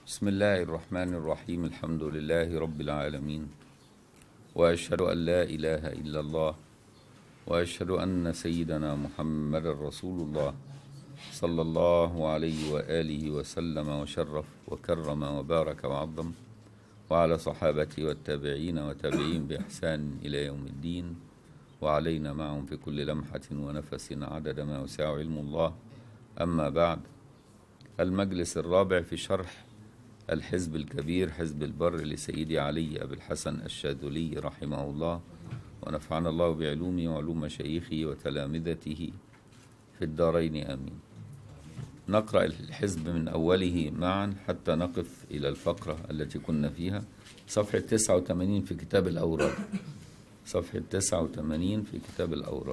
بسم الله الرحمن الرحيم الحمد لله رب العالمين واشهد ان لا اله الا الله واشهد ان سيدنا محمد رسول الله صلى الله عليه واله وسلم وشرف وكرم وبارك وعظم وعلى صحابته والتابعين وتابعين باحسان الى يوم الدين وعلينا معهم في كل لمحه ونفس عدد ما وسع علم الله اما بعد المجلس الرابع في شرح الحزب الكبير حزب البر لسيدي علي أبي الحسن الشاذلي رحمه الله ونفعنا الله بعلومه وعلوم مشايخه وتلامذته في الدارين آمين نقرأ الحزب من أوله معا حتى نقف إلى الفقرة التي كنا فيها صفحة 89 في كتاب الأوراد صفحة 89 في كتاب الأوراد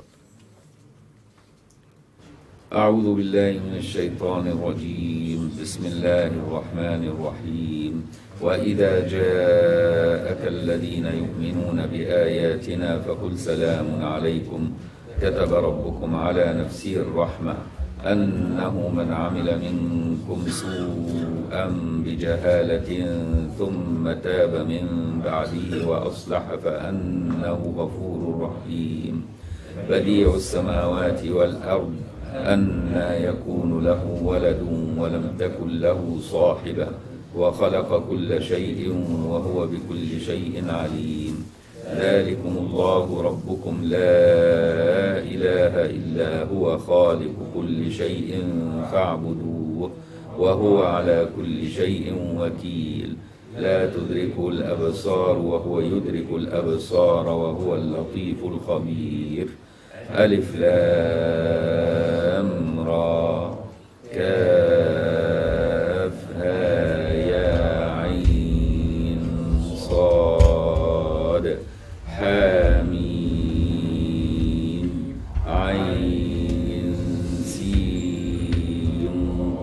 أعوذ بالله من الشيطان الرجيم بسم الله الرحمن الرحيم وإذا جاءك الذين يؤمنون بآياتنا فقل سلام عليكم كتب ربكم على نفسه الرحمة أنه من عمل منكم سوءا بجهالة ثم تاب من بعده وأصلح فأنه غفور رحيم بديع السماوات والأرض أنى يكون له ولد ولم تكن له صاحبة وخلق كل شيء وهو بكل شيء عليم ذلكم الله ربكم لا إله إلا هو خالق كل شيء فاعبدوه وهو على كل شيء وكيل لا تدركه الأبصار وهو يدرك الأبصار وهو اللطيف الخبير ألف لام را كاف ها يا عين صاد حامين عين سين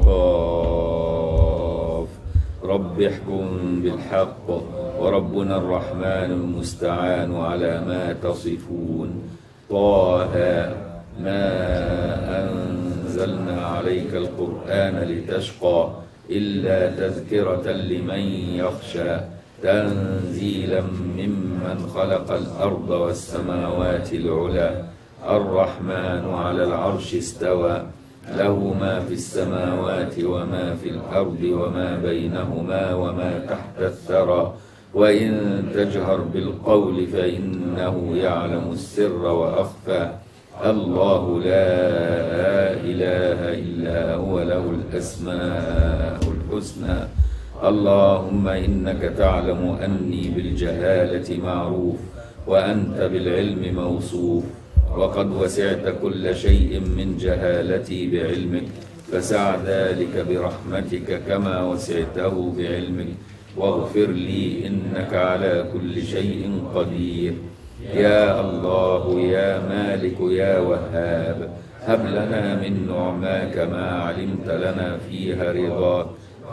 قاف رب احكم بالحق وربنا الرحمن المستعان على ما تصفون طه ما أنزلنا عليك القرآن لتشقى إلا تذكرة لمن يخشى تنزيلا ممن خلق الأرض والسماوات العلى الرحمن على العرش استوى له ما في السماوات وما في الأرض وما بينهما وما تحت الثرى وإن تجهر بالقول فإنه يعلم السر وأخفى الله لا إله إلا هو له الأسماء الحسنى اللهم إنك تعلم أني بالجهالة معروف وأنت بالعلم موصوف وقد وسعت كل شيء من جهالتي بعلمك فسع ذلك برحمتك كما وسعته بعلمك واغفر لي إنك على كل شيء قدير يا الله يا مالك يا وهاب هب لنا من نعماك ما علمت لنا فيها رضاك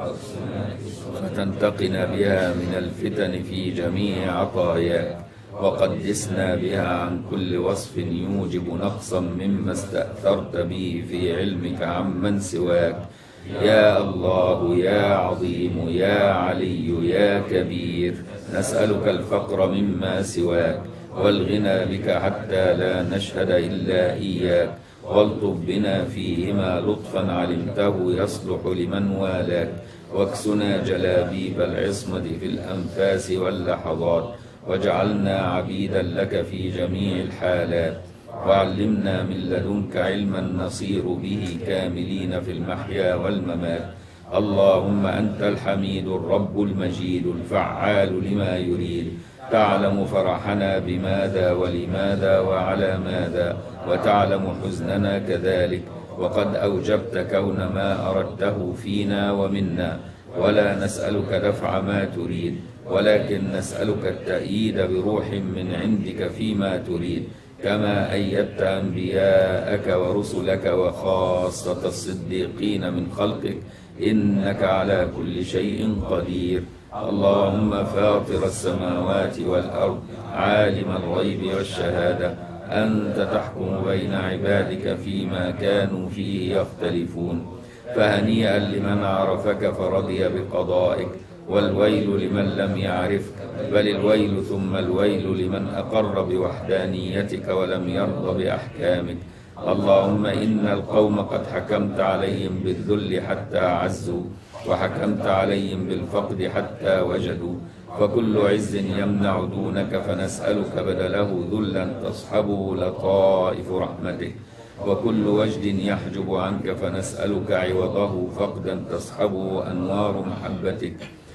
فتنتقنا بها من الفتن في جميع عطاياك وقدسنا بها عن كل وصف يوجب نقصا مما استأثرت به في علمك عمن سواك يا الله يا عظيم يا علي يا كبير نسألك الفقر مما سواك والغنى بك حتى لا نشهد إلا إياك والطف بنا فيهما لطفا علمته يصلح لمن والاك واكسنا جلابيب العصمة في الأنفاس واللحظات واجعلنا عبيدا لك في جميع الحالات وعلمنا من لدنك علما نصير به كاملين في المحيا والممات اللهم أنت الحميد الرب المجيد الفعال لما يريد تعلم فرحنا بماذا ولماذا وعلى ماذا وتعلم حزننا كذلك وقد أوجبت كون ما أردته فينا ومنا ولا نسألك دفع ما تريد ولكن نسألك التأييد بروح من عندك فيما تريد كما أيدت أنبياءك ورسلك وخاصة الصديقين من خلقك إنك على كل شيء قدير اللهم فاطر السماوات والأرض عالم الغيب والشهادة أنت تحكم بين عبادك فيما كانوا فيه يختلفون فهنيئا لمن عرفك فرضي بقضائك والويل لمن لم يعرفك بل الويل ثم الويل لمن أقر بوحدانيتك ولم يرضى بأحكامك اللهم إن القوم قد حكمت عليهم بالذل حتى عزوا وحكمت عليهم بالفقد حتى وجدوا فكل عز يمنع دونك فنسألك بدله ذلا تصحبه لطائف رحمتك وكل وجد يحجب عنك فنسألك عوضه فقدا تصحبه أنوار محبتك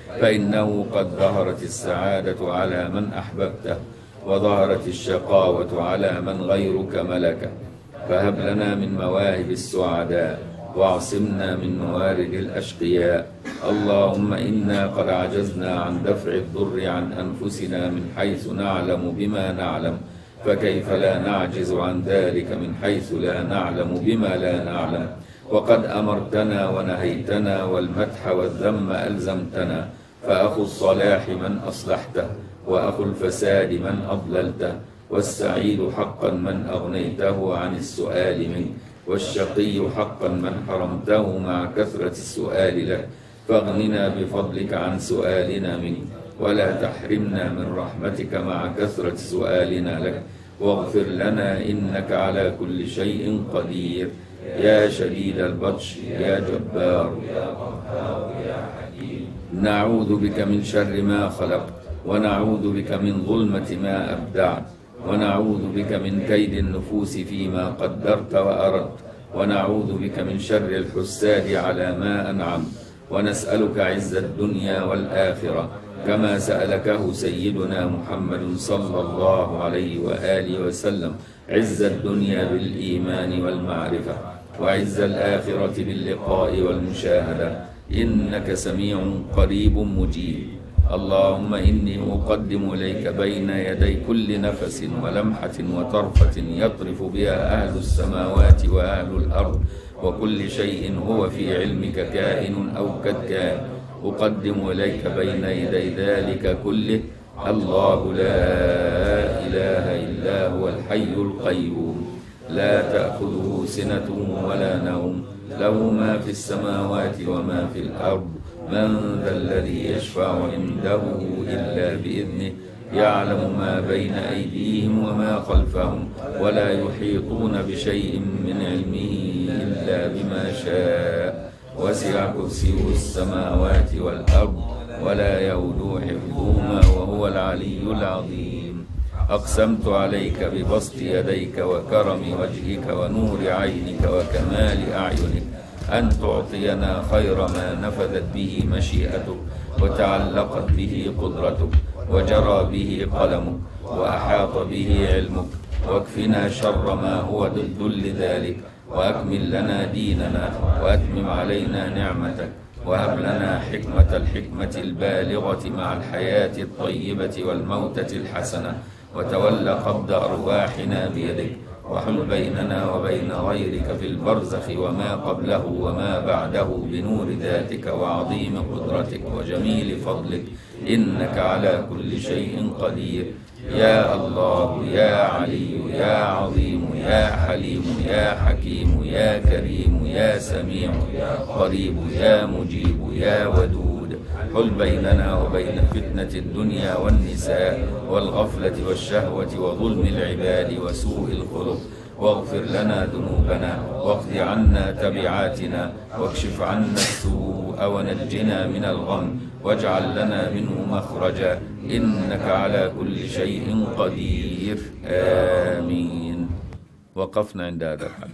فإنه قد ظهرت السعادة على من أحببته وظهرت الشقاوة على من غيرك ملكه فهب لنا من مواهب السعداء واعصمنا من موارد الأشقياء اللهم إنا قد عجزنا عن دفع الضر عن أنفسنا من حيث نعلم بما نعلم فكيف لا نعجز عن ذلك من حيث لا نعلم بما لا نعلم وقد أمرتنا ونهيتنا والمدح والذم ألزمتنا فأخو الصلاح من أصلحته وأخو الفساد من أضللته والسعيد حقا من أغنيته عن السؤال منك والشقي حقا من حرمته مع كثرة السؤال له فاغننا بفضلك عن سؤالنا منك ولا تحرمنا من رحمتك مع كثرة سؤالنا لك واغفر لنا إنك على كل شيء قدير يا شديد البطش يا جبار يا قهار يا حكيم نعوذ بك من شر ما خلقت ونعوذ بك من ظلمة ما أبدعت ونعوذ بك من كيد النفوس فيما قدرت وأردت ونعوذ بك من شر الحساد على ما أنعمت ونسألك عز الدنيا والآخرة كما سألكه سيدنا محمد صلى الله عليه وآله وسلم عز الدنيا بالإيمان والمعرفة وعز الآخرة باللقاء والمشاهدة إنك سميع قريب مجيب اللهم إني أقدم إليك بين يدي كل نفس ولمحة وطرفة يطرف بها أهل السماوات وأهل الأرض وكل شيء هو في علمك كائن أو قد كان أقدم إليك بين يدي ذلك كله الله لا إله إلا هو الحي القيوم لا تأخذه سنة ولا نوم له ما في السماوات وما في الأرض من ذا الذي يشفع عنده إلا بإذنه يعلم ما بين أيديهم وما خلفهم ولا يحيطون بشيء من علمه إلا بما شاء وسع كرسيه السماوات والأرض ولا يؤود حفظهما وهو العلي العظيم أقسمت عليك ببسط يديك وكرم وجهك ونور عينك وكمال أعينك أن تعطينا خير ما نفذت به مشيئتك وتعلقت به قدرتك وجرى به قلمك وأحاط به علمك واكفنا شر ما هو ضد لذلك وأكمل لنا ديننا وأتمم علينا نعمتك وهب لنا حكمة الحكمة البالغة مع الحياة الطيبة والموتة الحسنة وتول قبض أرواحنا بيدك وحل بيننا وبين غيرك في البرزخ وما قبله وما بعده بنور ذاتك وعظيم قدرتك وجميل فضلك إنك على كل شيء قدير يا الله يا علي يا عظيم يا حليم يا حكيم يا كريم يا سميع يا قريب يا مجيب يا ودود حل بيننا وبين فتنة الدنيا والنساء والغفلة والشهوة وظلم العباد وسوء الخلق واغفر لنا ذنوبنا واقض عنا تبعاتنا واكشف عنا السوء ونجنا من الغم واجعل لنا منه مخرجا إنك على كل شيء قدير آمين وقفنا عند هذا الحد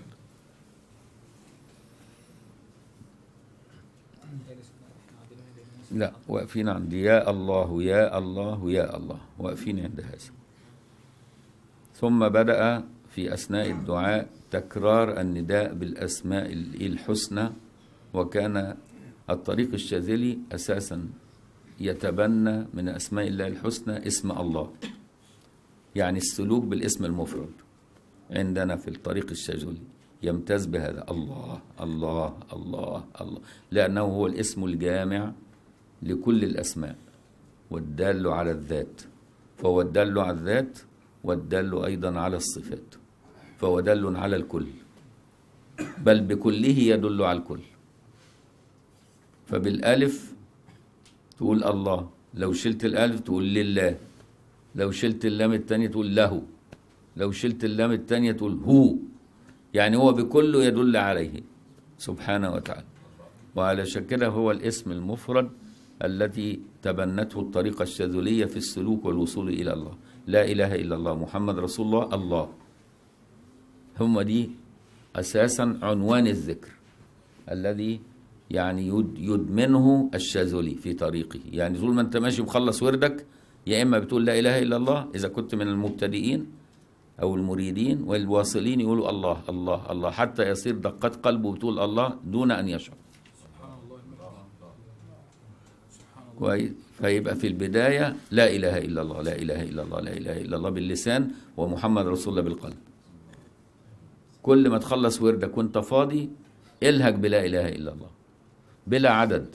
لا واقفين عند يا الله يا الله يا الله واقفين عند هذا ثم بدأ في أثناء الدعاء تكرار النداء بالأسماء الحسنى وكان الطريق الشاذلي أساسا يتبنى من أسماء الله الحسنى اسم الله يعني السلوك بالاسم المفرد عندنا في الطريق الشاذلي يمتاز بهذا الله الله الله الله لأنه هو الاسم الجامع لكل الأسماء والدال على الذات فهو الدال على الذات والدال أيضا على الصفات فهو دل على الكل بل بكله يدل على الكل فبالالف تقول الله لو شلت الالف تقول لله لو شلت اللام التانية تقول له لو شلت اللام التانية تقول هو يعني هو بكله يدل عليه سبحانه وتعالى وعلى كده هو الاسم المفرد التي تبنته الطريقة الشاذلية في السلوك والوصول إلى الله لا إله إلا الله محمد رسول الله الله هم دي أساسا عنوان الذكر الذي يعني يد- يدمنه الشاذلي في طريقه يعني طول ما انت ماشي مخلص وردك يا إما بتقول لا إله إلا الله إذا كنت من المبتدئين أو المريدين والواصلين يقولوا الله الله الله حتى يصير دقات قلبه بتقول الله دون أن يشعر كويس فيبقى في البداية لا إله إلا الله لا إله إلا الله لا إله إلا الله باللسان ومحمد رسول الله بالقلب كل ما تخلص وردك وانت فاضي الهج بلا إله إلا الله بلا عدد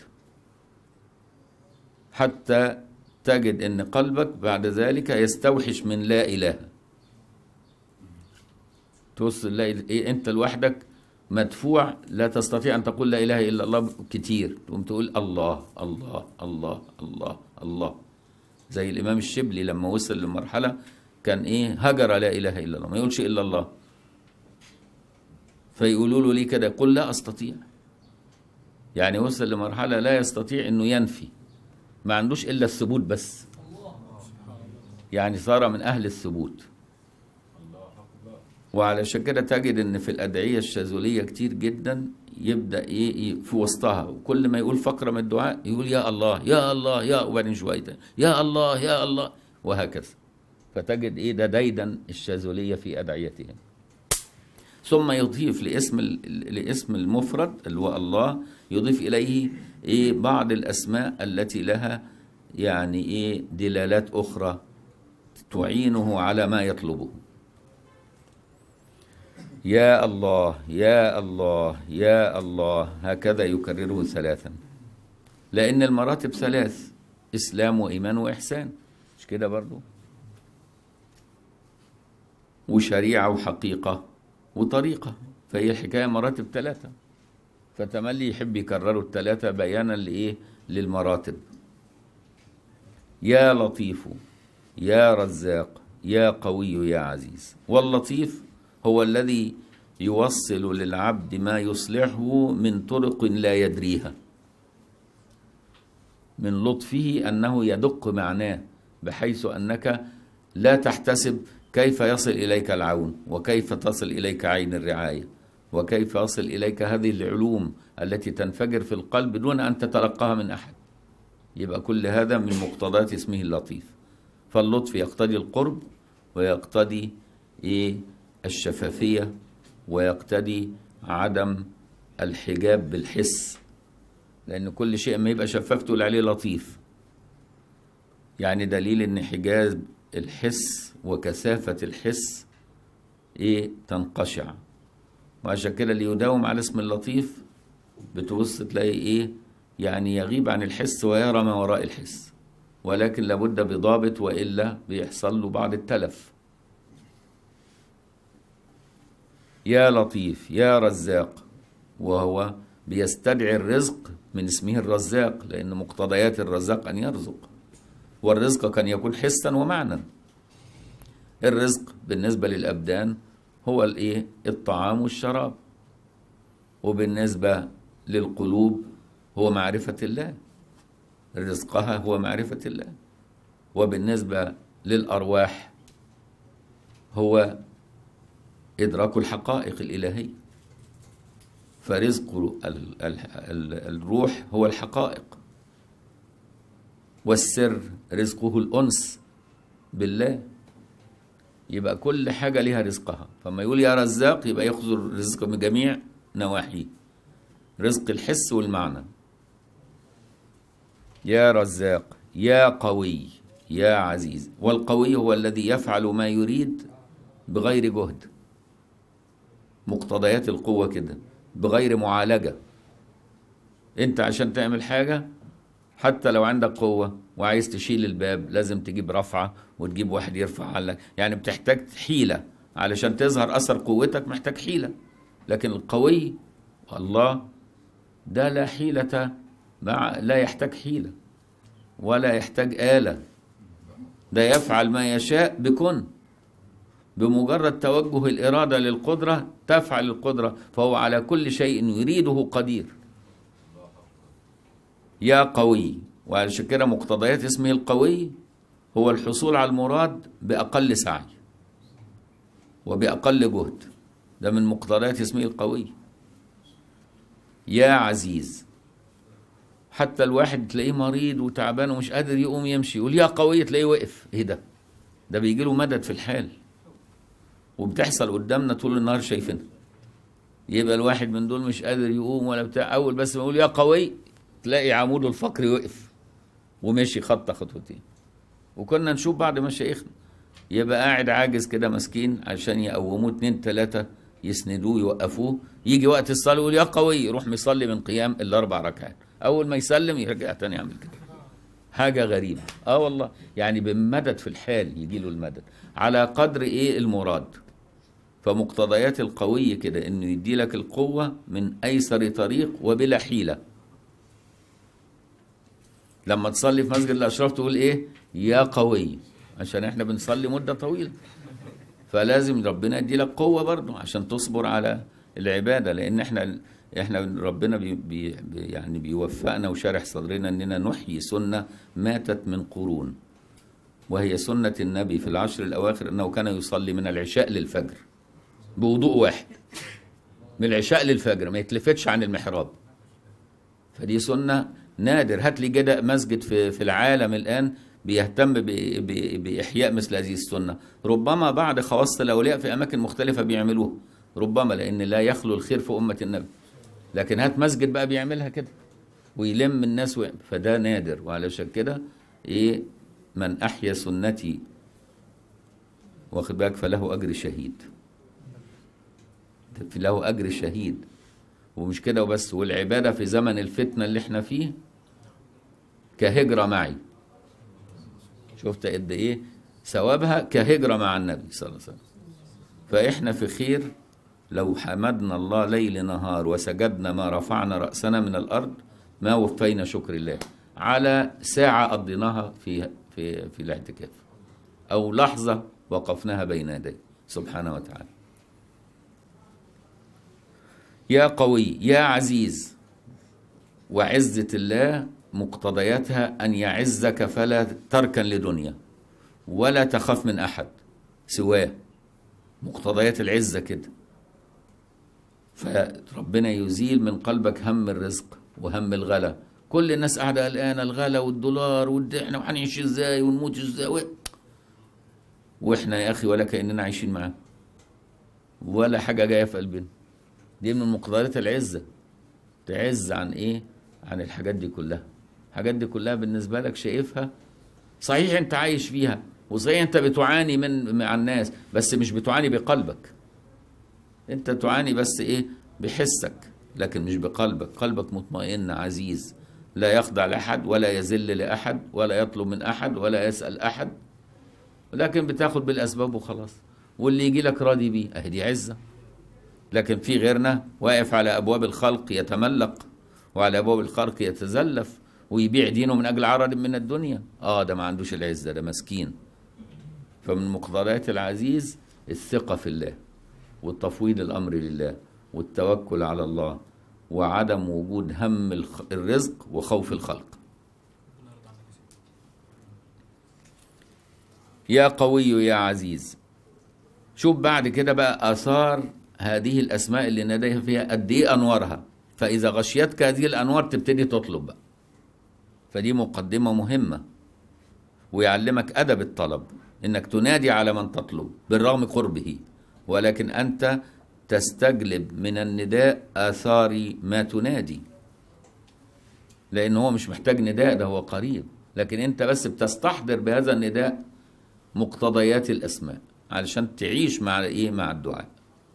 حتى تجد ان قلبك بعد ذلك يستوحش من لا إله توصل لا إيه انت لوحدك مدفوع لا تستطيع ان تقول لا اله الا الله كتير تقوم تقول الله الله الله الله الله زي الامام الشبلي لما وصل لمرحله كان ايه هجر لا اله الا الله ما يقولش الا الله فيقولوا له ليه كده يقول لا استطيع يعني وصل لمرحله لا يستطيع انه ينفي ما عندوش الا الثبوت بس يعني صار من اهل الثبوت وعلشان كده تجد ان في الادعيه الشاذليه كتير جدا يبدا ايه إيه في وسطها وكل ما يقول فقره من الدعاء يقول يا الله يا الله يا وبعدين شويه تاني، يا الله يا الله وهكذا فتجد ايه ده ديدا الشاذليه في ادعيتهم ثم يضيف لاسم ال- لاسم المفرد اللي هو الله يضيف اليه ايه بعض الاسماء التي لها يعني ايه دلالات اخرى تعينه على ما يطلبه يا الله يا الله يا الله هكذا يكرره ثلاثا لأن المراتب ثلاث إسلام وإيمان وإحسان مش كده برضو وشريعة وحقيقة وطريقة فهي الحكاية مراتب ثلاثة فتملي يحب يكرروا الثلاثة بيانا لإيه للمراتب يا لطيف يا رزاق يا قوي يا عزيز واللطيف هو الذي يوصل للعبد ما يصلحه من طرق لا يدريها من لطفه انه يدق معناه بحيث انك لا تحتسب كيف يصل اليك العون وكيف تصل اليك عين الرعايه وكيف يصل اليك هذه العلوم التي تنفجر في القلب دون ان تتلقاها من احد يبقى كل هذا من مقتضيات اسمه اللطيف فاللطف يقتضي القرب ويقتضي ايه الشفافيه ويقتضي عدم الحجاب بالحس لان كل شيء ما يبقى شفاف تقول عليه لطيف يعني دليل ان حجاب الحس وكثافه الحس ايه تنقشع وعشان كده اللي يداوم على اسم اللطيف بتبص تلاقي ايه يعني يغيب عن الحس ويرى ما وراء الحس ولكن لابد بضابط والا بيحصل له بعض التلف يا لطيف يا رزاق وهو بيستدعي الرزق من اسمه الرزاق لان مقتضيات الرزاق ان يرزق والرزق كان يكون حسا ومعنى الرزق بالنسبه للابدان هو الايه الطعام والشراب وبالنسبه للقلوب هو معرفه الله رزقها هو معرفه الله وبالنسبه للارواح هو إدراك الحقائق الإلهية فرزق ال- ال- ال- الروح هو الحقائق والسر رزقه الأنس بالله يبقى كل حاجة لها رزقها فما يقول يا رزاق يبقى يأخذ الرزق من جميع نواحيه رزق الحس والمعنى يا رزاق يا قوي يا عزيز والقوي هو الذي يفعل ما يريد بغير جهد مقتضيات القوة كده بغير معالجة انت عشان تعمل حاجة حتى لو عندك قوة وعايز تشيل الباب لازم تجيب رفعة وتجيب واحد يرفع عنك يعني بتحتاج حيلة علشان تظهر أثر قوتك محتاج حيلة لكن القوي الله ده لا حيلة مع- لا يحتاج حيلة ولا يحتاج آلة ده يفعل ما يشاء بكن بمجرد توجه الإرادة للقدرة تفعل القدرة فهو على كل شيء يريده قدير يا قوي وعلشان كده مقتضيات اسمه القوي هو الحصول على المراد بأقل سعي وبأقل جهد ده من مقتضيات اسمه القوي يا عزيز حتى الواحد تلاقيه مريض وتعبان ومش قادر يقوم يمشي يقول يا قوي تلاقيه وقف ايه ده ده بيجي له مدد في الحال وبتحصل قدامنا طول النهار شايفينها يبقى الواحد من دول مش قادر يقوم ولا بتاع اول بس ما يقول يا قوي تلاقي عموده الفقري وقف ومشي خطه خطوتين وكنا نشوف بعض مشايخنا يبقى قاعد عاجز كده مسكين عشان يقوموه اتنين تلاته يسندوه يوقفوه يجي وقت الصلاه يقول يا قوي يروح مصلي من قيام الاربع ركعات اول ما يسلم يرجع تاني يعمل كده حاجه غريبه اه والله يعني بمدد في الحال يجي له المدد على قدر ايه المراد فمقتضيات القوي كده انه يدي لك القوه من ايسر طريق وبلا حيله لما تصلي في مسجد الاشراف تقول ايه يا قوي عشان احنا بنصلي مده طويله فلازم ربنا يدي لك قوه برضه عشان تصبر على العباده لان احنا احنا ربنا بي بي بي- يعني بيوفقنا وشارح صدرنا اننا نحيي سنه ماتت من قرون وهي سنه النبي في العشر الاواخر انه كان يصلي من العشاء للفجر بوضوء واحد من العشاء للفجر ما يتلفتش عن المحراب فدي سنة نادر هات لي كده مسجد في في العالم الآن بيهتم ب- ب- بإحياء مثل هذه السنة ربما بعض خواص الأولياء في أماكن مختلفة بيعملوها ربما لأن لا يخلو الخير في أمة النبي لكن هات مسجد بقى بيعملها كده ويلم الناس و... فده نادر وعلشان كده إيه من أحيا سنتي واخد بالك فله أجر شهيد له أجر شهيد ومش كده وبس والعبادة في زمن الفتنة اللي احنا فيه كهجرة معي شفت قد ايه ثوابها كهجرة مع النبي صلى الله عليه وسلم فاحنا في خير لو حمدنا الله ليل نهار وسجدنا ما رفعنا رأسنا من الأرض ما وفينا شكر الله على ساعة قضيناها في في في الاعتكاف أو لحظة وقفناها بين يديه سبحانه وتعالى يا قوي يا عزيز وعزة الله مقتضياتها أن يعزك فلا تركن لدنيا ولا تخاف من أحد سواه مقتضيات العزة كده فربنا يزيل من قلبك هم الرزق وهم الغلا كل الناس قاعدة قلقانة الغلا والدولار والدحنا وهنعيش ازاي ونموت ازاي و... واحنا يا اخي ولا كأننا عايشين معاه ولا حاجة جاية في قلبنا دي من مقدرات العزة تعز عن ايه عن الحاجات دي كلها الحاجات دي كلها بالنسبة لك شايفها صحيح انت عايش فيها وصحيح انت بتعاني من مع الناس بس مش بتعاني بقلبك انت تعاني بس ايه بحسك لكن مش بقلبك قلبك مطمئن عزيز لا يخضع لأحد ولا يذل لأحد ولا يطلب من أحد ولا يسأل أحد لكن بتاخد بالأسباب وخلاص واللي يجي لك راضي بيه اهي دي عزة لكن في غيرنا واقف على أبواب الخلق يتملق وعلى أبواب الخلق يتزلف ويبيع دينه من أجل عرض من الدنيا آه ده ما عندوش العزة ده مسكين فمن مقدرات العزيز الثقة في الله والتفويض الأمر لله والتوكل على الله وعدم وجود هم الخ- الرزق وخوف الخلق يا قوي يا عزيز شوف بعد كده بقى آثار هذه الأسماء اللي ناديها فيها قد إيه أنوارها فإذا غشيتك هذه الأنوار تبتدي تطلب بقى فدي مقدمة مهمة ويعلمك أدب الطلب إنك تنادي على من تطلب بالرغم قربه ولكن أنت تستجلب من النداء آثار ما تنادي لأن هو مش محتاج نداء ده هو قريب لكن أنت بس بتستحضر بهذا النداء مقتضيات الأسماء علشان تعيش مع إيه مع الدعاء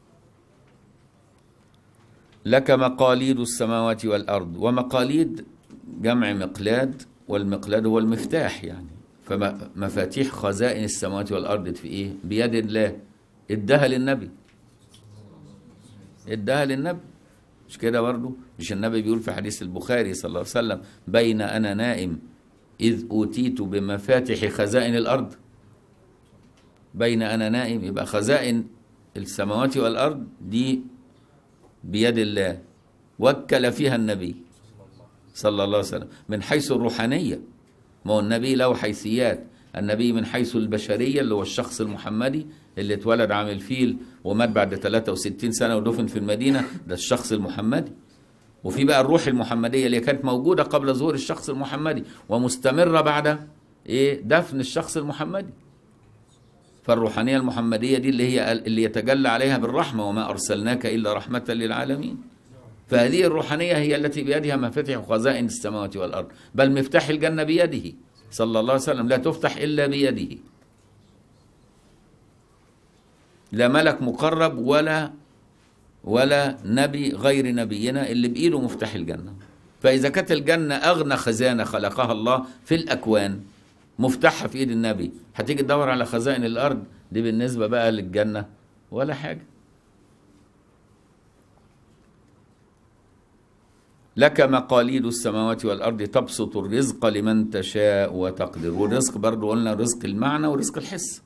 لك مقاليد السماوات والأرض ومقاليد جمع مقلاد والمقلاد هو المفتاح يعني فمفاتيح خزائن السماوات والأرض في إيه بيد الله ادها للنبي ادها للنبي مش كده برضه مش النبي بيقول في حديث البخاري صلى الله عليه وسلم بين أنا نائم إذ أوتيت بمفاتح خزائن الأرض بين أنا نائم يبقى خزائن السماوات والأرض دي بيد الله وكل فيها النبي صلى الله عليه وسلم من حيث الروحانية ما هو النبي له حيثيات النبي من حيث البشرية اللي هو الشخص المحمدي اللي اتولد عام الفيل ومات بعد 63 سنة ودفن في المدينة ده الشخص المحمدي وفي بقى الروح المحمدية اللي كانت موجودة قبل ظهور الشخص المحمدي ومستمرة بعد ايه دفن الشخص المحمدي فالروحانية المحمدية دي اللي هي اللي يتجلى عليها بالرحمة وما أرسلناك إلا رحمة للعالمين فهذه الروحانية هي التي بيدها مفاتح خزائن السماوات والأرض بل مفتاح الجنة بيده صلى الله عليه وسلم لا تفتح إلا بيده لا ملك مقرب ولا ولا نبي غير نبينا اللي بإيده مفتاح الجنة فإذا كانت الجنة أغنى خزانة خلقها الله في الأكوان مفتاحها في إيد النبي هتيجي تدور على خزائن الأرض دي بالنسبة بقى للجنة ولا حاجة لك مقاليد السماوات والأرض تبسط الرزق لمن تشاء وتقدر والرزق برضو قلنا رزق المعنى ورزق الحس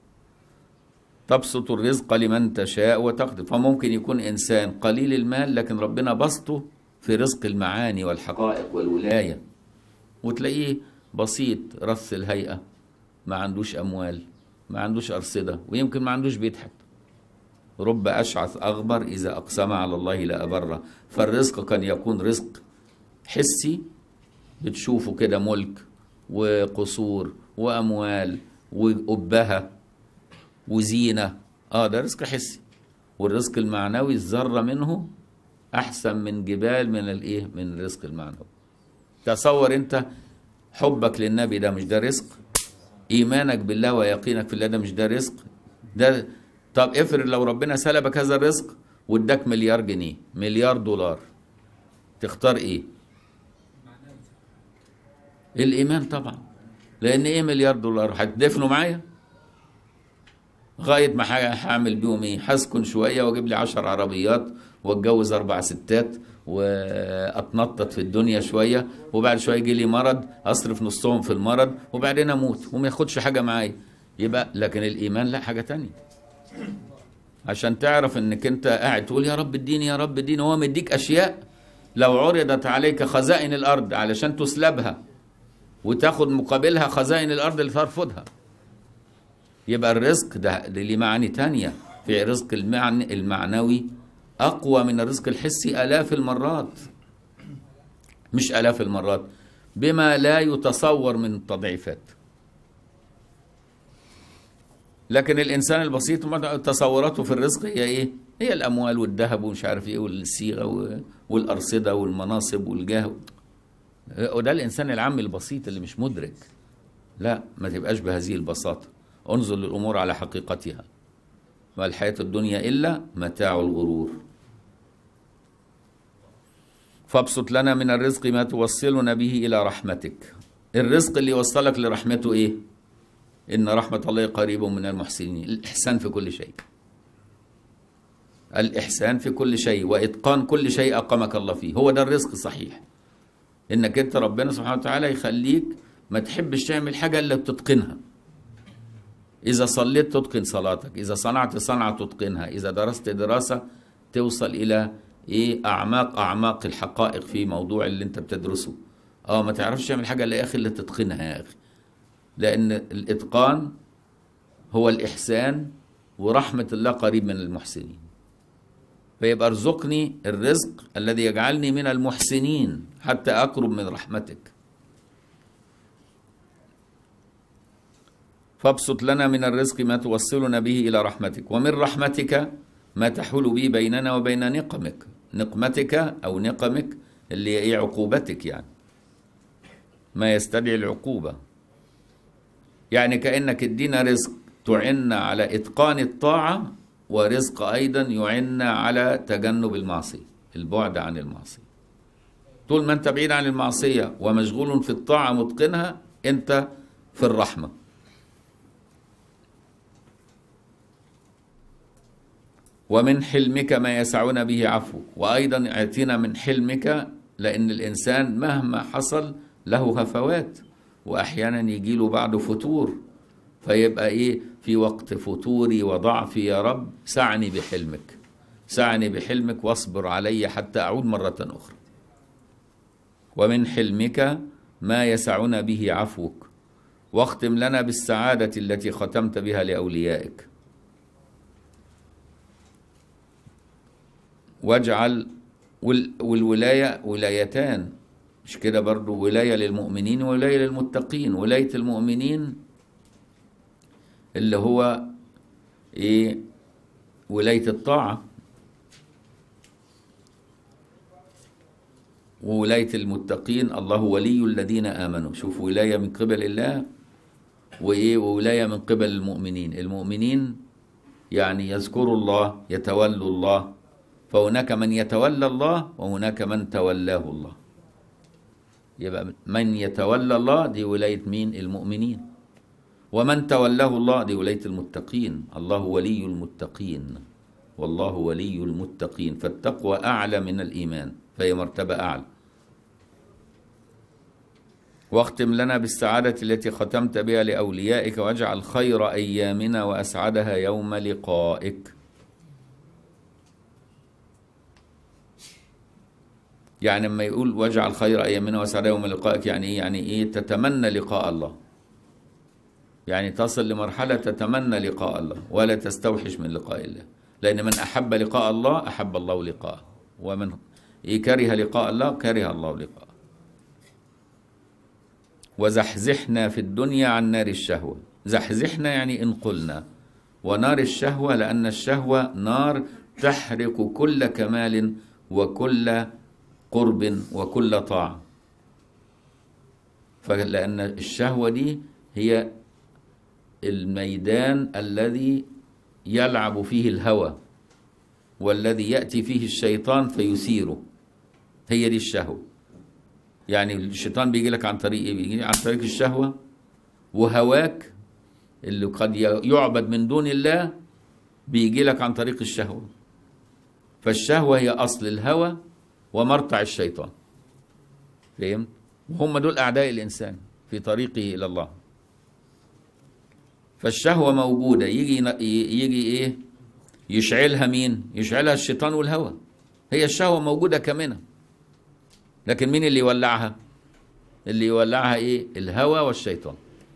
تبسط الرزق لمن تشاء وتقدر فممكن يكون إنسان قليل المال لكن ربنا بسطه في رزق المعاني والحقائق والولاية وتلاقيه بسيط رث الهيئة ما عندوش أموال ما عندوش أرصدة ويمكن ما عندوش بيت حتى رب أشعث أغبر إذا أقسم على الله لأبره فالرزق كان يكون رزق حسي بتشوفه كده ملك وقصور وأموال وأبهة وزينة آه ده رزق حسي والرزق المعنوي الذرة منه أحسن من جبال من الإيه من الرزق المعنوي تصور أنت حبك للنبي ده مش ده رزق إيمانك بالله ويقينك في الله ده مش ده رزق ده طب افرض لو ربنا سلبك هذا الرزق واداك مليار جنيه مليار دولار تختار ايه الايمان طبعا لان ايه مليار دولار هتدفنوا معايا غايه ما هعمل بيهم ايه هسكن شويه واجيب لي عشر عربيات واتجوز اربع ستات واتنطط في الدنيا شويه وبعد شويه يجي لي مرض اصرف نصهم في المرض وبعدين اموت وما ياخدش حاجه معايا يبقى لكن الايمان لا حاجه تانية عشان تعرف انك انت قاعد تقول يا رب اديني يا رب اديني هو مديك اشياء لو عرضت عليك خزائن الارض علشان تسلبها وتاخد مقابلها خزائن الارض اللي ترفضها يبقى الرزق ده ليه معاني تانية في رزق المعني المعنوي اقوى من الرزق الحسي الاف المرات مش الاف المرات بما لا يتصور من التضعيفات لكن الانسان البسيط تصوراته في الرزق هي ايه هي الاموال والذهب ومش عارف ايه والصيغه والارصده والمناصب والجاه وده الانسان العام البسيط اللي مش مدرك لا ما تبقاش بهذه البساطه انظر للامور على حقيقتها ما الحياه الدنيا الا متاع الغرور فابسط لنا من الرزق ما توصلنا به الى رحمتك الرزق اللي يوصلك لرحمته ايه إن رحمة الله قريب من المحسنين الإحسان في كل شيء الإحسان في كل شيء وإتقان كل شيء أقامك الله فيه هو ده الرزق الصحيح إنك أنت ربنا سبحانه وتعالى يخليك ما تحبش تعمل حاجة إلا بتتقنها إذا صليت تتقن صلاتك إذا صنعت صنعة تتقنها إذا درست دراسة توصل إلى إيه أعماق أعماق الحقائق في موضوع اللي أنت بتدرسه اه ما تعرفش تعمل حاجة إلا يا أخي اللي تتقنها يا أخي لأن الإتقان هو الإحسان ورحمة الله قريب من المحسنين فيبقى ارزقني الرزق الذي يجعلني من المحسنين حتى أقرب من رحمتك فابسط لنا من الرزق ما توصلنا به إلى رحمتك ومن رحمتك ما تحول به بيننا وبين نقمك نقمتك أو نقمك اللي هي عقوبتك يعني ما يستدعي العقوبة يعني كأنك ادينا رزق تعنا على إتقان الطاعة ورزق أيضا يعنا على تجنب المعصية البعد عن المعصية طول ما أنت بعيد عن المعصية ومشغول في الطاعة متقنها أنت في الرحمة ومن حلمك ما يسعنا به عفوك وأيضا اعتنا من حلمك لأن الإنسان مهما حصل له هفوات وأحيانا يجي له بعد فتور فيبقى إيه في وقت فتوري وضعفي يا رب سعني بحلمك سعني بحلمك واصبر علي حتى أعود مرة أخرى ومن حلمك ما يسعنا به عفوك واختم لنا بالسعادة التي ختمت بها لأوليائك واجعل وال- والولاية ولايتان مش كده برضو ولاية للمؤمنين وولاية للمتقين ولاية المؤمنين اللي هو ايه ولاية الطاعة وولاية المتقين الله ولي الذين آمنوا شوف ولاية من قبل الله وإيه وولاية من قبل المؤمنين المؤمنين يعني يذكروا الله يتولوا الله فهناك من يتولى الله وهناك من تولاه الله يبقى من يتولى الله دي ولاية مين المؤمنين ومن تولاه الله دي ولاية المتقين الله ولي المتقين والله ولي المتقين فالتقوى أعلى من الإيمان فهي مرتبة أعلى واختم لنا بالسعادة التي ختمت بها لأوليائك واجعل خير أيامنا وأسعدها يوم لقائك يعني لما يقول واجعل خير أيامنا وأسعدها يوم لقائك يعني إيه؟ يعني إيه تتمنى لقاء الله يعني تصل لمرحلة تتمنى لقاء الله ولا تستوحش من لقاء الله لأن من أحب لقاء الله أحب الله لقاءه ومن كره لقاء الله كره الله لقاءه وزحزحنا في الدنيا عن نار الشهوة زحزحنا يعني انقلنا ونار الشهوة لأن الشهوة نار تحرق كل كمال وكل قرب وكل طاعة فلأن الشهوة دي هي الميدان الذي يلعب فيه الهوى والذي يأتي فيه الشيطان فيثيره هي دي الشهوة يعني الشيطان بيجي لك عن طريق ايه بيجي عن طريق الشهوة وهواك اللي قد يعبد من دون الله بيجي لك عن طريق الشهوة فالشهوة هي أصل الهوى ومرتع الشيطان فهمت وهم دول أعداء الإنسان في طريقه إلى الله فالشهوة موجودة يجي يجي إيه يشعلها مين يشعلها الشيطان والهوى هي الشهوة موجودة كمنة لكن مين اللي يولعها اللي يولعها ايه الهوى والشيطان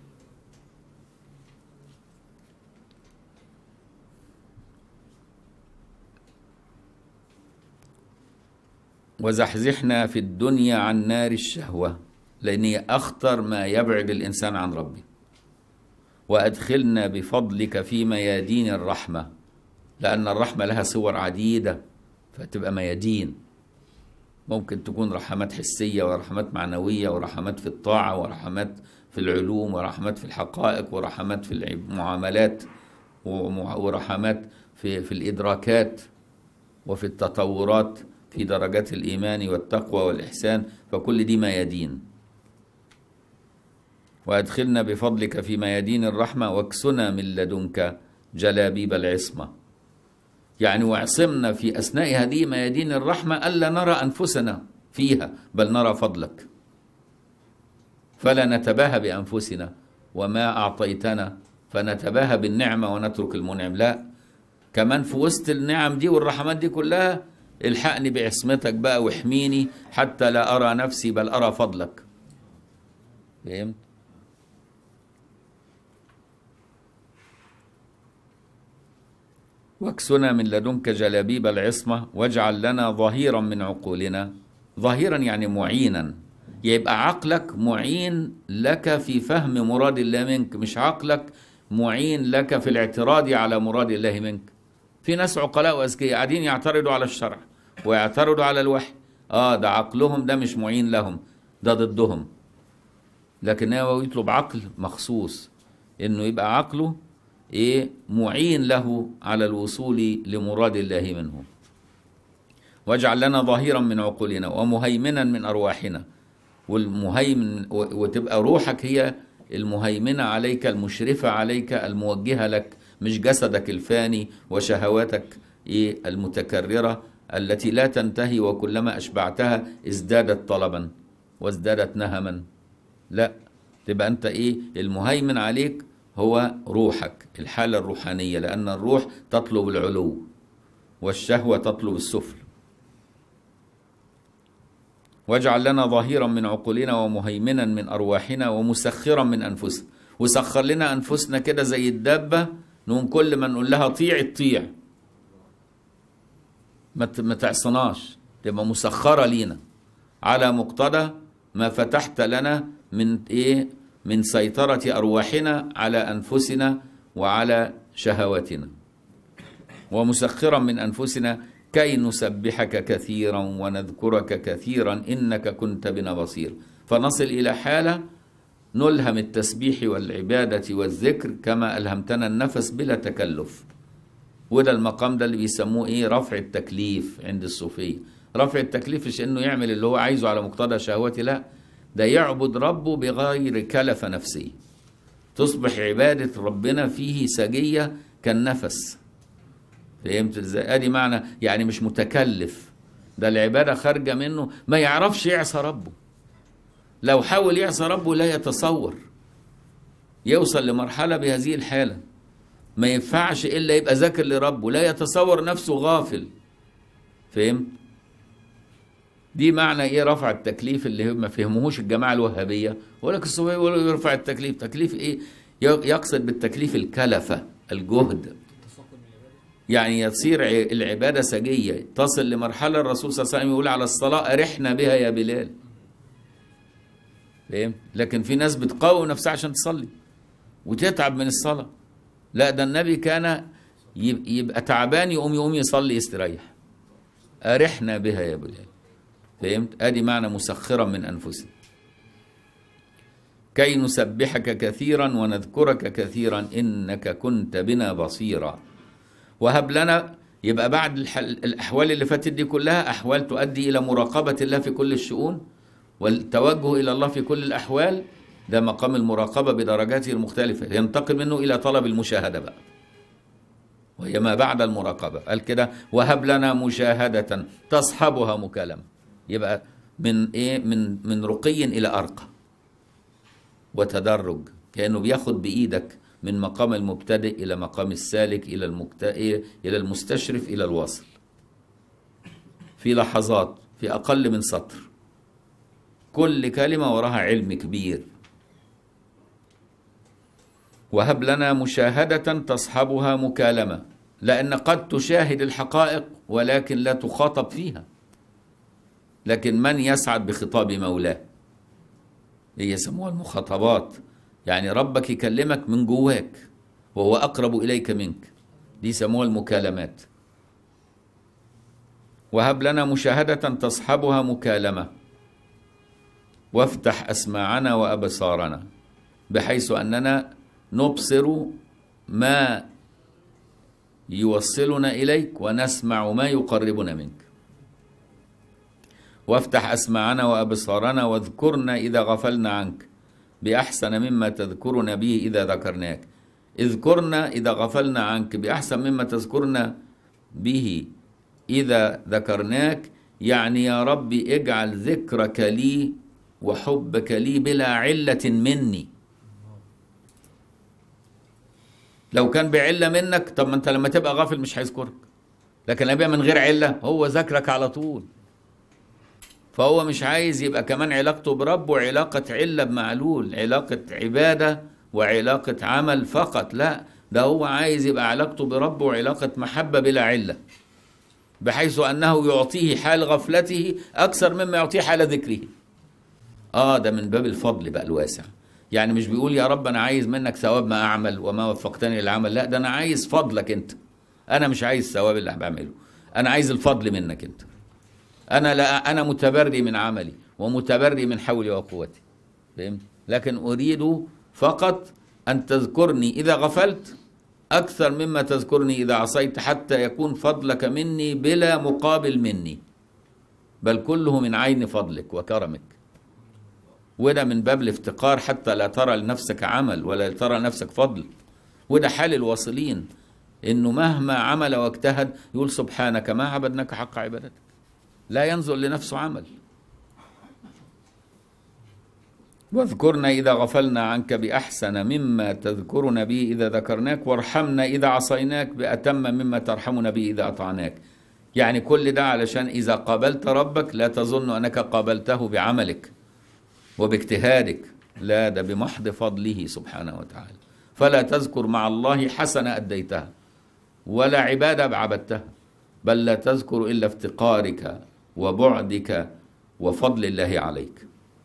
وزحزحنا في الدنيا عن نار الشهوة لأن هي أخطر ما يبعد الإنسان عن ربه وأدخلنا بفضلك في ميادين الرحمة لأن الرحمة لها صور عديدة فتبقى ميادين ممكن تكون رحمات حسية ورحمات معنوية ورحمات في الطاعة ورحمات في العلوم ورحمات في الحقائق ورحمات في المعاملات ورحمات في, في الإدراكات وفي التطورات في درجات الإيمان والتقوى والإحسان فكل دي ميادين وأدخلنا بفضلك في ميادين الرحمة واكسنا من لدنك جلابيب العصمة يعني واعصمنا في أثناء هذه ميادين الرحمة ألا نرى أنفسنا فيها بل نرى فضلك فلا نتباهى بأنفسنا وما أعطيتنا فنتباهى بالنعمة ونترك المنعم لا كمان في وسط النعم دي والرحمات دي كلها الحقني بعصمتك بقى واحميني حتى لا أرى نفسي بل أرى فضلك فهمت؟ واكسنا من لدنك جلابيب العصمة واجعل لنا ظهيرا من عقولنا ظهيرا يعني معينا يبقى عقلك معين لك في فهم مراد الله منك مش عقلك معين لك في الاعتراض على مراد الله منك في ناس عقلاء واذكياء قاعدين يعترضوا على الشرع ويعترضوا على الوحي اه ده عقلهم ده مش معين لهم ده ضدهم لكن هو يطلب عقل مخصوص انه يبقى عقله ايه معين له على الوصول لمراد الله منه واجعل لنا ظهيرا من عقولنا ومهيمنا من ارواحنا والمهيمن وتبقى روحك هي المهيمنه عليك المشرفه عليك الموجهه لك مش جسدك الفاني وشهواتك إيه المتكررة التي لا تنتهي وكلما أشبعتها ازدادت طلبا وازدادت نهما لا تبقى أنت إيه المهيمن عليك هو روحك الحالة الروحانية لأن الروح تطلب العلو والشهوة تطلب السفل واجعل لنا ظهيرا من عقولنا ومهيمنا من أرواحنا ومسخرا من أنفسنا وسخر لنا أنفسنا كده زي الدابة نقوم كل ما نقول لها طيع تطيع ما ت- ما تعصناش تبقى مسخرة لينا على مقتضى ما فتحت لنا من ايه من سيطرة أرواحنا على أنفسنا وعلى شهواتنا ومسخرا من أنفسنا كي نسبحك كثيرا ونذكرك كثيرا إنك كنت بنا بصير فنصل إلى حالة نلهم التسبيح والعبادة والذكر كما ألهمتنا النفس بلا تكلف وده المقام ده اللي بيسموه ايه رفع التكليف عند الصوفيه رفع التكليف مش انه يعمل اللي هو عايزه على مقتضى شهوته لا ده يعبد ربه بغير كلفه نفسيه تصبح عباده ربنا فيه سجيه كالنفس فهمت ازاي ادي معنى يعني مش متكلف ده العباده خارجه منه ما يعرفش يعصى ربه لو حاول يعصى ربه لا يتصور يوصل لمرحله بهذه الحاله ما ينفعش الا يبقى ذاكر لربه لا يتصور نفسه غافل فهمت دي معنى ايه رفع التكليف اللي ما فهموهوش الجماعه الوهابيه يقول لك الصوفيه يقولوا يرفع التكليف تكليف ايه يقصد بالتكليف الكلفه الجهد يعني يصير ع- العباده سجيه تصل لمرحله الرسول صلى الله عليه وسلم يقول على الصلاه ارحنا بها يا بلال فهمت لكن في ناس بتقاوم نفسها عشان تصلي وتتعب من الصلاه لا ده النبي كان يب- يبقى تعبان يقوم يقوم يصلي يستريح أرحنا بها يا بلال فهمت ادي معنى مسخرا من انفسنا كي نسبحك كثيرا ونذكرك كثيرا انك كنت بنا بصيرا وهب لنا يبقى بعد الح- الاحوال اللي فاتت دي كلها احوال تؤدي الى مراقبه الله في كل الشؤون والتوجه الى الله في كل الاحوال ده مقام المراقبه بدرجاته المختلفه ينتقل منه الى طلب المشاهده بقى وهي ما بعد المراقبه قال كده وهب لنا مشاهده تصحبها مكالمه يبقى من ايه من من رقي الى ارقى وتدرج كانه بياخد بايدك من مقام المبتدئ الى مقام السالك الى المكت... إيه؟ الى المستشرف الى الواصل في لحظات في اقل من سطر كل كلمه وراها علم كبير وهب لنا مشاهده تصحبها مكالمه لان قد تشاهد الحقائق ولكن لا تخاطب فيها لكن من يسعد بخطاب مولاه هي يسموها المخاطبات يعني ربك يكلمك من جواك وهو أقرب إليك منك دي يسموها المكالمات وهب لنا مشاهدة تصحبها مكالمة وافتح أسماعنا وأبصارنا بحيث أننا نبصر ما يوصلنا إليك ونسمع ما يقربنا منك وافتح أسماعنا وأبصارنا واذكرنا إذا غفلنا عنك بأحسن مما تذكرنا به إذا ذكرناك اذكرنا إذا غفلنا عنك بأحسن مما تذكرنا به إذا ذكرناك يعني يا رب اجعل ذكرك لي وحبك لي بلا علة مني لو كان بعلة منك طب ما انت لما تبقى غافل مش هيذكرك لكن لما يبقى من غير علة هو ذكرك على طول فهو مش عايز يبقى كمان علاقته بربه علاقة علة بمعلول علاقة عبادة وعلاقة عمل فقط لا ده هو عايز يبقى علاقته بربه علاقة محبة بلا علة بحيث أنه يعطيه حال غفلته أكثر مما يعطيه حال ذكره آه ده من باب الفضل بقى الواسع يعني مش بيقول يا رب أنا عايز منك ثواب ما أعمل وما وفقتني للعمل لا ده أنا عايز فضلك أنت أنا مش عايز ثواب اللي بعمله أنا عايز الفضل منك أنت انا لا انا متبري من عملي ومتبري من حولي وقوتي فهمت لكن اريد فقط ان تذكرني اذا غفلت اكثر مما تذكرني اذا عصيت حتى يكون فضلك مني بلا مقابل مني بل كله من عين فضلك وكرمك وده من باب الافتقار حتى لا ترى لنفسك عمل ولا ترى نفسك فضل وده حال الواصلين انه مهما عمل واجتهد يقول سبحانك ما عبدناك حق عبادتك لا ينظر لنفسه عمل واذكرنا إذا غفلنا عنك بأحسن مما تذكرنا به إذا ذكرناك وارحمنا إذا عصيناك بأتم مما ترحمنا به إذا أطعناك يعني كل ده علشان إذا قابلت ربك لا تظن أنك قابلته بعملك وباجتهادك لا ده بمحض فضله سبحانه وتعالى فلا تذكر مع الله حسنة أديتها ولا عبادة عبدتها بل لا تذكر إلا افتقارك وبعدك وفضل الله عليك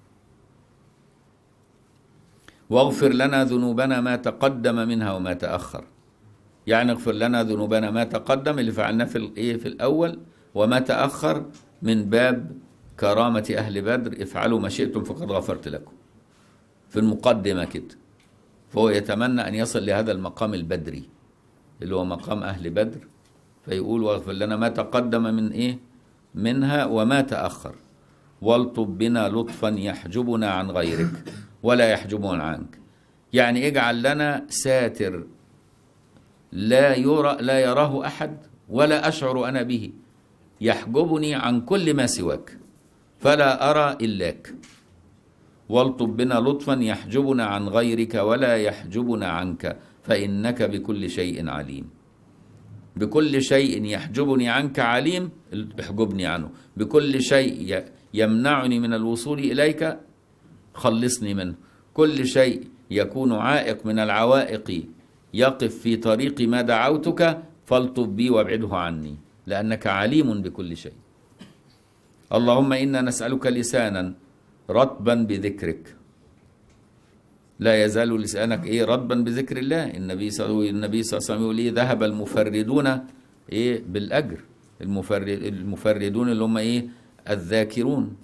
واغفر لنا ذنوبنا ما تقدم منها وما تأخر يعني اغفر لنا ذنوبنا ما تقدم اللي فعلناه في الايه في الاول وما تأخر من باب كرامة أهل بدر افعلوا ما شئتم فقد غفرت لكم في المقدمة كده فهو يتمنى أن يصل لهذا المقام البدري اللي هو مقام أهل بدر فيقول واغفر لنا ما تقدم من إيه منها وما تأخر والطب بنا لطفا يحجبنا عن غيرك ولا يحجبون عنك يعني اجعل لنا ساتر لا يرى لا يراه احد ولا اشعر انا به يحجبني عن كل ما سواك فلا ارى الاك والطب بنا لطفا يحجبنا عن غيرك ولا يحجبنا عنك فانك بكل شيء عليم بكل شيء يحجبني عنك عليم احجبني عنه بكل شيء يمنعني من الوصول اليك خلصني منه كل شيء يكون عائق من العوائق يقف في طريق ما دعوتك فالطب بي وابعده عني لأنك عليم بكل شيء اللهم إنا نسألك لسانا رطبا بذكرك لا يزال لسانك ايه رطبا بذكر الله النبي صلى النبي صلى الله عليه وسلم يقول ايه ذهب المفردون ايه بالاجر المفرد المفردون اللي هم ايه الذاكرون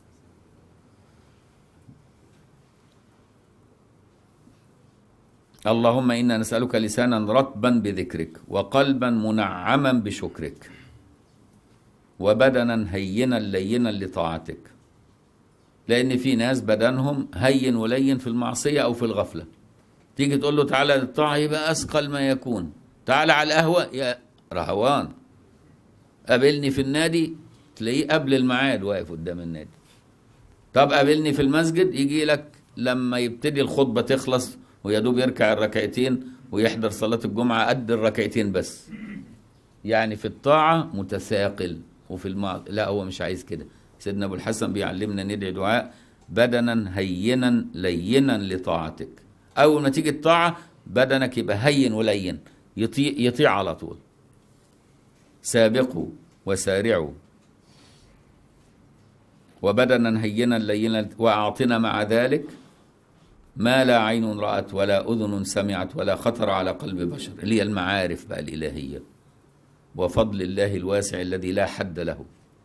اللهم انا نسالك لسانا رطبا بذكرك وقلبا منعما بشكرك وبدنا هينا لينا لطاعتك لان في ناس بدنهم هين ولين في المعصيه او في الغفله تيجي تقول له تعالى للطاعه يبقى اثقل ما يكون تعالى على القهوه يا رهوان قابلني في النادي تلاقيه قبل الميعاد واقف قدام النادي طب قابلني في المسجد يجي لك لما يبتدي الخطبه تخلص ويا دوب يركع الركعتين ويحضر صلاة الجمعة قد الركعتين بس يعني في الطاعة متثاقل وفي المع... لا هو مش عايز كده سيدنا أبو الحسن بيعلمنا ندعي دعاء بدنا هينا لينا لطاعتك أول ما تيجي الطاعة بدنك يبقى هين ولين يطيع, يطيع على طول سابقوا وسارعوا وبدنا هينا لينا وأعطنا مع ذلك ما لا عين رأت ولا أذن سمعت ولا خطر على قلب بشر اللي هي المعارف بقى الإلهية وفضل الله الواسع الذي لا حد له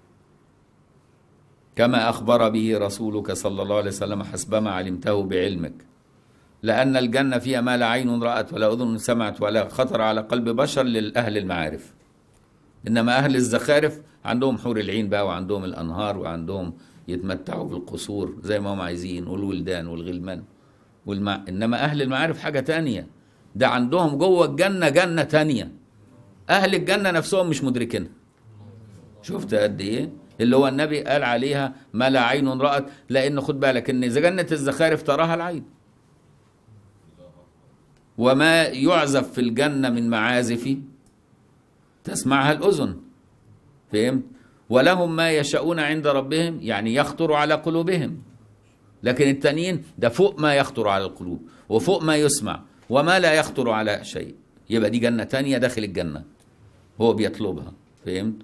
كما أخبر به رسولك صلى الله عليه وسلم حسبما علمته بعلمك لأن الجنة فيها ما لا عين رأت ولا أذن سمعت ولا خطر على قلب بشر للأهل المعارف إنما أهل الزخارف عندهم حور العين بقى وعندهم الأنهار وعندهم يتمتعوا بالقصور زي ما هم عايزين والولدان والغلمان والمع... انما اهل المعارف حاجه تانية ده عندهم جوه الجنه جنه تانية اهل الجنه نفسهم مش مدركينها شفت قد ايه اللي هو النبي قال عليها ما لا عين رأت لأن خد بالك إن إذا جنة الزخارف تراها العين وما يعزف في الجنة من معازف تسمعها الأذن فهمت ولهم ما يشاءون عند ربهم يعني يخطر على قلوبهم لكن التانيين ده فوق ما يخطر على القلوب وفوق ما يسمع وما لا يخطر على شيء يبقى دي جنة تانية داخل الجنة هو بيطلبها فهمت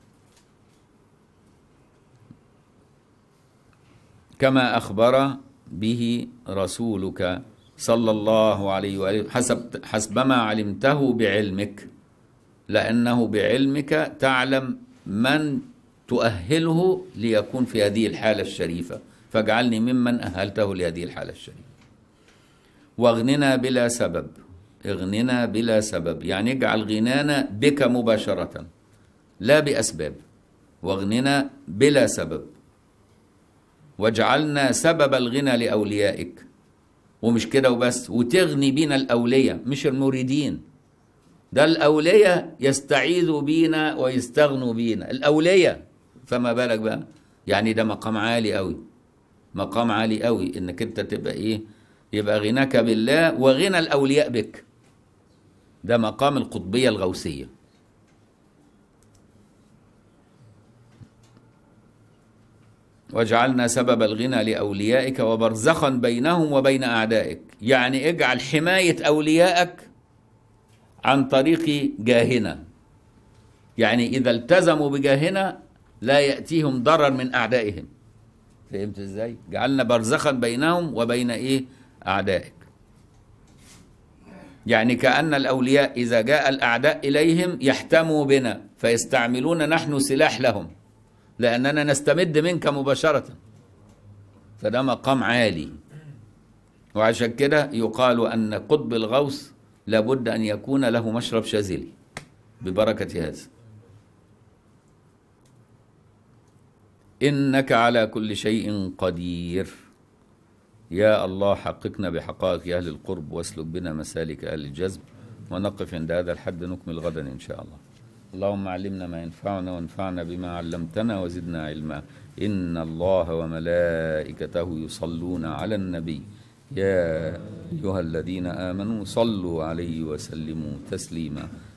كما أخبر به رسولك صلى الله عليه وآله حسب حسبما علمته بعلمك لأنه بعلمك تعلم من تؤهله ليكون في هذه الحالة الشريفة فاجعلني ممن أهلته لهذه الحالة الشريفة واغننا بلا سبب اغننا بلا سبب يعني اجعل غنانا بك مباشرة لا بأسباب واغننا بلا سبب واجعلنا سبب الغنى لأوليائك ومش كده وبس وتغني بينا الأولياء مش المريدين ده الأولياء يستعيذوا بينا ويستغنوا بينا الأولياء فما بالك بقى يعني ده مقام عالي قوي مقام عالي قوي انك انت تبقى ايه يبقى غناك بالله وغنى الأولياء بك ده مقام القطبية الغوثية وجعلنا سبب الغنى لأوليائك وبرزخا بينهم وبين أعدائك يعني اجعل حماية أوليائك عن طريق جاهنا يعني إذا التزموا بجاهنا لا يأتيهم ضرر من أعدائهم فهمت إزاي؟ جعلنا برزخا بينهم وبين إيه؟ أعدائك يعني كأن الأولياء إذا جاء الأعداء إليهم يحتموا بنا فيستعملون نحن سلاح لهم لأننا نستمد منك مباشرة فده مقام عالي وعشان كده يقال أن قطب الغوث لابد أن يكون له مشرب شاذلي ببركة هذا إنك على كل شيء قدير يا الله حققنا بحقائق أهل القرب واسلك بنا مسالك أهل الجذب ونقف عند هذا الحد نكمل غدا إن شاء الله اللهم علمنا ما ينفعنا وانفعنا بما علمتنا وزدنا علما إن الله وملائكته يصلون على النبي يا أيها الذين آمنوا صلوا عليه وسلموا تسليما